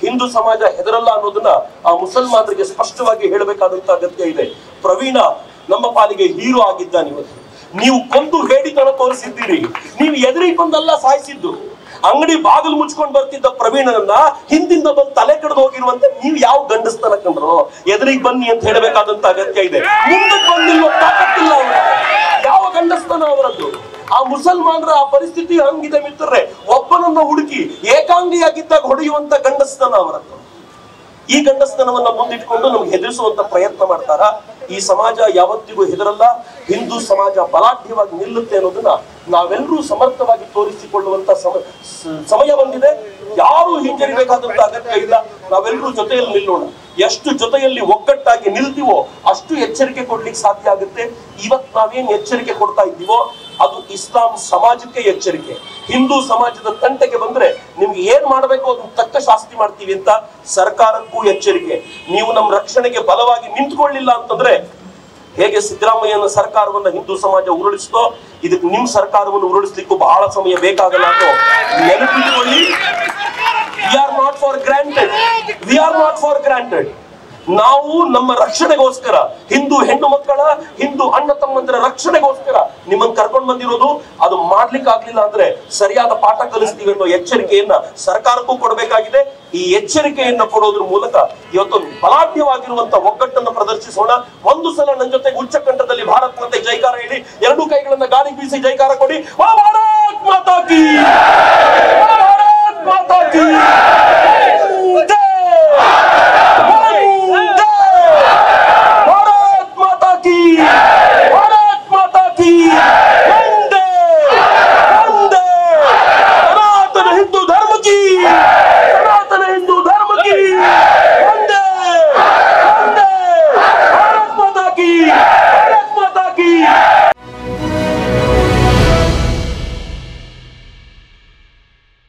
ಹಿಂದೂ ಸಮಾಜ ಹೆದರಲ್ಲ ಅನ್ನೋದನ್ನ ಆ ಮುಸಲ್ಮಾನರಿಗೆ ಸ್ಪಷ್ಟವಾಗಿ ಹೇಳಬೇಕಾದಂತ ಅಗತ್ಯ ಇದೆ ಪ್ರವೀಣ ನಮ್ಮ ಪಾಲಿಗೆ ಹೀರೋ ಆಗಿದ್ದಾನೆ ಇವತ್ತು ನೀವು ಕೊಂದು ಹೇಡಿತನ ತೋರಿಸಿದ್ದೀರಿ ನೀವು ಎದುರಿಗೆ ಬಂದಲ್ಲ ಸಾಯಿಸಿದ್ದು ಅಂಗಡಿ ಬಾಗಿಲು ಮುಚ್ಕೊಂಡು ಬರ್ತಿದ್ದ ಪ್ರವೀಣನನ್ನ ಹಿಂದಿಂದ ಬಂದು ತಲೆ ಕಡ್ದು ಹೋಗಿರುವಂತ ನೀವು ಯಾವ ಗಂಡಸ್ತನ ಕಂಡ್ರು ಎದುರಿಗೆ ಬನ್ನಿ ಅಂತ ಹೇಳಬೇಕಾದಂತ ಅಗತ್ಯ ಇದೆ ಮುಂದಕ್ಕೆ ಬಂದಿಲ್ಲ ತಾಕತ್ತಿಲ್ಲ ಅವ್ರಿಗೆ. ಯಾವ ಗಂಡಸ್ತನ ಅವರದ್ದು ಆ ಮುಸಲ್ಮಾನರ ಆ ಪರಿಸ್ಥಿತಿ ಹಂಗಿದೆ ಮಿತ್ರರೇ ಒಬ್ಬನನ್ನ ಹುಡುಕಿ ಏಕಾಂಗಿಯಾಗಿದ್ದಾಗ ಹೊಡೆಯುವಂತ ಗಂಡಸ್ತನ ಅವರದ್ದು ಈ ಗಂಡಸ್ತನವನ್ನ ಮುಂದಿಟ್ಕೊಂಡು ನಮ್ಗೆ ಹೆದರಿಸುವಂತ ಪ್ರಯತ್ನ ಮಾಡ್ತಾರ ಈ ಸಮಾಜ ಯಾವತ್ತಿಗೂ ಹೆದರಲ್ಲ ಹಿಂದೂ ಸಮಾಜ ಬಲಾಢ್ಯವಾಗಿ ನಿಲ್ಲುತ್ತೆ ಅನ್ನೋದನ್ನ ನಾವೆಲ್ಲರೂ ಸಮರ್ಥವಾಗಿ ತೋರಿಸಿಕೊಳ್ಳುವಂತ ಸಮ- ಸ- ಸಮಯ ಬಂದಿದೆ ಯಾರು ಹಿಂಜರಿಬೇಕಾದಂತ ಅಗತ್ಯ ಇಲ್ಲ ನಾವೆಲ್ಲರೂ ಜೊತೆಯಲ್ಲಿ ನಿಲ್ಲೋಣ ಎಷ್ಟು ಜೊತೆಯಲ್ಲಿ ಒಗ್ಗಟ್ಟಾಗಿ ನಿಲ್ತೀವೋ ಅಷ್ಟು ಎಚ್ಚರಿಕೆ ಕೊಡ್ಲಿಕ್ಕೆ ಸಾಧ್ಯ ಆಗುತ್ತೆ ಇವತ್ ನಾವೇನ್ ಎಚ್ಚರಿಕೆ ಕೊಡ್ತಾ ಇದ್ದೀವೋ ಅದು ಇಸ್ಲಾಂ ಸಮಾಜಕ್ಕೆ ಎಚ್ಚರಿಕೆ ಹಿಂದೂ ಸಮಾಜದ ತಂಟೆಗೆ ಬಂದ್ರೆ ನಿಮ್ಗೆ ಏನ್ ಮಾಡ್ಬೇಕು ಅದನ್ನ ತಕ್ಕ ಶಾಸ್ತಿ ಮಾಡ್ತೀವಿ ಅಂತ ಸರ್ಕಾರಕ್ಕೂ ಎಚ್ಚರಿಕೆ ನೀವು ನಮ್ಮ ರಕ್ಷಣೆಗೆ ಬಲವಾಗಿ ನಿಂತ್ಕೊಳ್ಳಿಲ್ಲ ಅಂತಂದ್ರೆ ಹೇಗೆ ಸಿದ್ದರಾಮಯ್ಯನ ಸರ್ಕಾರವನ್ನ ಹಿಂದೂ ಸಮಾಜ ಉರುಳಿಸ್ತೋ ಇದಕ್ಕೆ ನಿಮ್ ಸರ್ಕಾರವನ್ನು ಉರುಳಿಸ್ಲಿಕ್ಕೂ ಬಹಳ ಸಮಯ ಬೇಕಾಗಲ್ಲ ಅನ್ನೋ ನೆನಪಿಟ್ಕೊಳ್ಳಿ we are not for granted we are not for granted ನಾವು ನಮ್ಮ ರಕ್ಷಣೆಗೋಸ್ಕರ ಹಿಂದೂ ಹೆಣ್ಣು ಮಕ್ಕಳ ಹಿಂದೂ ಅಣ್ಣ ತಮ್ಮಂದಿರ ರಕ್ಷಣೆಗೋಸ್ಕರ ನಿಮ್ಮನ್ನ ಕರ್ಕೊಂಡು ಬಂದಿರೋದು ಅದು ಮಾಡ್ಲಿಕ್ಕೆ ಆಗ್ಲಿಲ್ಲ ಅಂದ್ರೆ ಸರಿಯಾದ ಪಾಠ ಕಲಿಸ್ತೀವಿ ಅನ್ನೋ ಎಚ್ಚರಿಕೆಯನ್ನ ಸರ್ಕಾರಕ್ಕೂ ಕೊಡಬೇಕಾಗಿದೆ ಈ ಎಚ್ಚರಿಕೆಯನ್ನ ಕೊಡೋದ್ರ ಮೂಲಕ ಇವತ್ತು ಬಲಾಢ್ಯವಾಗಿರುವಂತ ಒಗ್ಗಟ್ಟನ್ನು ಪ್ರದರ್ಶಿಸೋಣ ಒಂದು ಸಲ ನನ್ನ ಜೊತೆ ಉಚ್ಚ ಕಂಠದಲ್ಲಿ ಭಾರತ್ ಮತ್ತೆ ಜೈಕಾರ ಹೇಳಿ ಎರಡೂ ಕೈಗಳನ್ನ ಗಾಳಿಗೆ ಬೀಸಿ ಜೈಕಾರ ಕೊಡಿ "ಓ ಭಾರತ್ ಮಾತಾ ಕೀ